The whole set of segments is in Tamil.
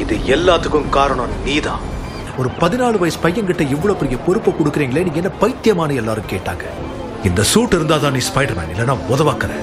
இது எல்லாத்துக்கும் காரணம் நீதான் ஒரு பதினாலு வயசு பையன்கிட்ட இவ்வளவு பெரிய பொறுப்பை கொடுக்குறீங்களே நீங்க என்ன பைத்தியமான எல்லாரும் கேட்டாங்க இந்த சூட் இருந்தா தான் நீ ஸ்பைடர்மேன் இல்லைன்னா உதவாக்குற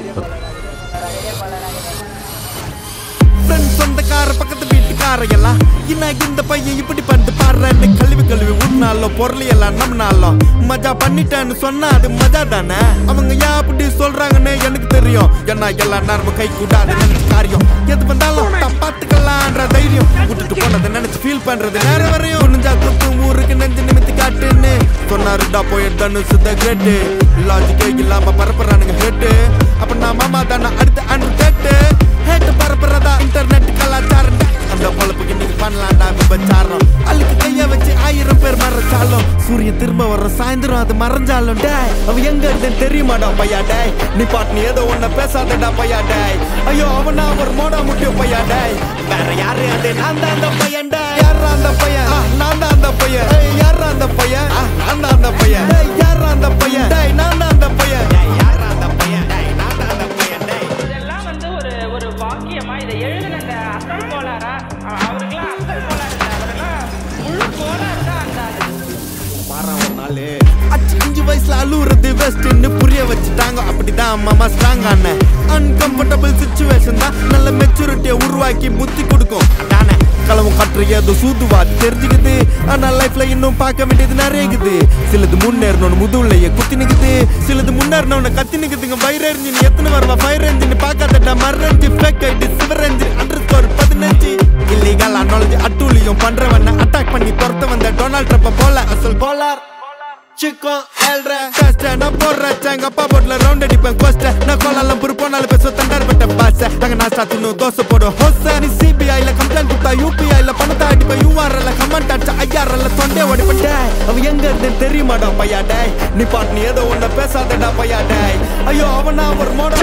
ஃப்ரெண்ட் சொந்தக்கார பக்கத்து வீட்டுக்கார எல்லாம் என்ன இந்த பையன் இப்படி பண்ணிட்டு பாடுறேன்னு கழுவி கழுவி விட்டுனாலும் பொருள் எல்லாம் நம்பினாலும் மஜா பண்ணிட்டேன்னு சொன்னா அது மஜா தானே அவங்க ஏன் அப்படி சொல்றாங்கன்னு எனக்கு தெரியும் ஏன்னா எல்லா நேரமும் கை கூடாது நினைச்ச காரியம் எது வந்தாலும் தான் பார்த்துக்கலான்ற தைரியம் விட்டுட்டு போனதை நினைச்சு ஃபீல் பண்றது நேரம் வரையும் நெஞ்சா குத்தும் ஊருக்கு நெஞ்சு நிமித்தி காட்டுன்னு சொன்னாருடா போய் தனுசு த கிரேட்டு லாஜிக்கே இல்லாம பரப்புறானுங்க ஹேட்டு அப்ப நான் மாமா தானே அடுத்த அன்று கேட்டு ஹேட்டு பரப்புறதா இன்டர்நெட் கலாச்சாரம் அந்த பொழப்புக்கு நீங்க பண்ணலாம்டா விபச்சாரம் அழுக்கு கைய வச்சு ஆயிரம் பேர் மறைச்சாலும் சூரியன் திரும்ப வர சாயந்தரம் அது மறைஞ்சாலும் டேய் அவன் எங்க இருக்குன்னு தெரியுமாடா பையா டேய் நீ பாட்டு நீ ஏதோ ஒன்ன பேசாதடா பையா டேய் ஐயோ அவனா ஒரு மோடா முட்டிய பையா டேய் வேற யாரு அது நான் தான் அந்த பையன் டேய் யாரா அந்த பையன் ஆ, நான் தான் அந்த பையன் ஏய், யாரா அந்த பையன் ஆ, நான் தான் அந்த பையன் டேய் யாரா அந்த பையன் டேய் நான் தான் அந்த பையன் டேய் யாரா அந்த பையன் டேய் நான் தான் அந்த பையன் டேய் இதெல்லாம் வந்து ஒரு ஒரு வாக்கியமா இதை எழுதின அந்த அசல் கோளாரா அ- அவருக்கெல்லாம் அசல் கோளாறு இல்லை அவருக்கெல்லாம் முழு கோளாறு தான் அந்த அது மாறான் ஒரு நாளு அச்சு அஞ்சு வயசுல அழுவுறது வெஸ்ட்னு புரிய வச்சுட்டாங்க அப்படிதான் மாமா ஸ்ட்ராங் ஆன அன்கம்ஃபர்டபுள் சுச்சுவேஷன் தான் நல்ல மெச்சூரிட்டியை உருவாக்கி புத்தி கொடுக்கும் தானே களவும் கற்று ஏதோ சூதுவா தெரிஞ்சுக்குது ஆனா லைஃப்ல இன்னும் பார்க்க வேண்டியது நிறைய இருக்குது சிலது முன்னேறணும்னு முதுகுலையே குத்தி நிக்குது சிலது முன்னேறணும்னு கத்தி நிக்குதுங்க ஃபயர் என்ஜின் எத்தனை வருவா ஃபயர் என்ஜின் பார்க்காதடா மர்ரஞ்சி ஃபேக் ஐடி சிவர் என்ஜின் அண்டர் ஸ்கோர் பதினஞ்சு இல்லீகல் அனாலஜி அட்டூழியம் பண்றவன அட்டாக் பண்ணி துரத்த வந்த டொனால்ட் ட்ரம்ப் போல அசல் கோலார் சிக்கம் ஏழ்ற டெஸ்ட் நான் போடுற எங்க அப்பா போட்ல ரவுண்ட் அடிப்பேன் கோஸ்ட நான் கோலாலம் புரு போனாலும் பேச தண்டார் பட்ட பாச அங்க நான் சாத்தினும் தோசை போடும் ஹோச நீ சிபிஐல கம்ப்ளைண்ட் கொடுத்தா யூபிஐல பணத்தை அடிப்பேன் யூஆர்எல்ல கமெண்ட் அடிச்சா ஐஆர்எல்ல தொண்டை ஓடிப்பேன் டேய் அவன் எங்க இருந்து தெரியுமாடா பையா டேய் நீ பாட்டு நீ ஏதோ ஒன்ன பேசாதடா பையா டேய் ஐயோ அவனா ஒரு மோட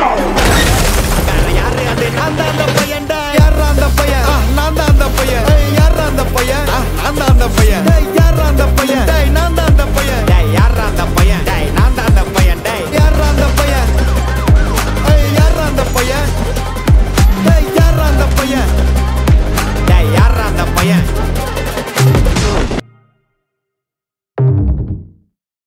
வேற யாரு அது நான் தான் அந்த பையன் டேய் யாரா அந்த பையன் ஆ, நான் தான் அந்த பையன் ஏய், யாரா அந்த பையன் ஆ, நான் தான் அந்த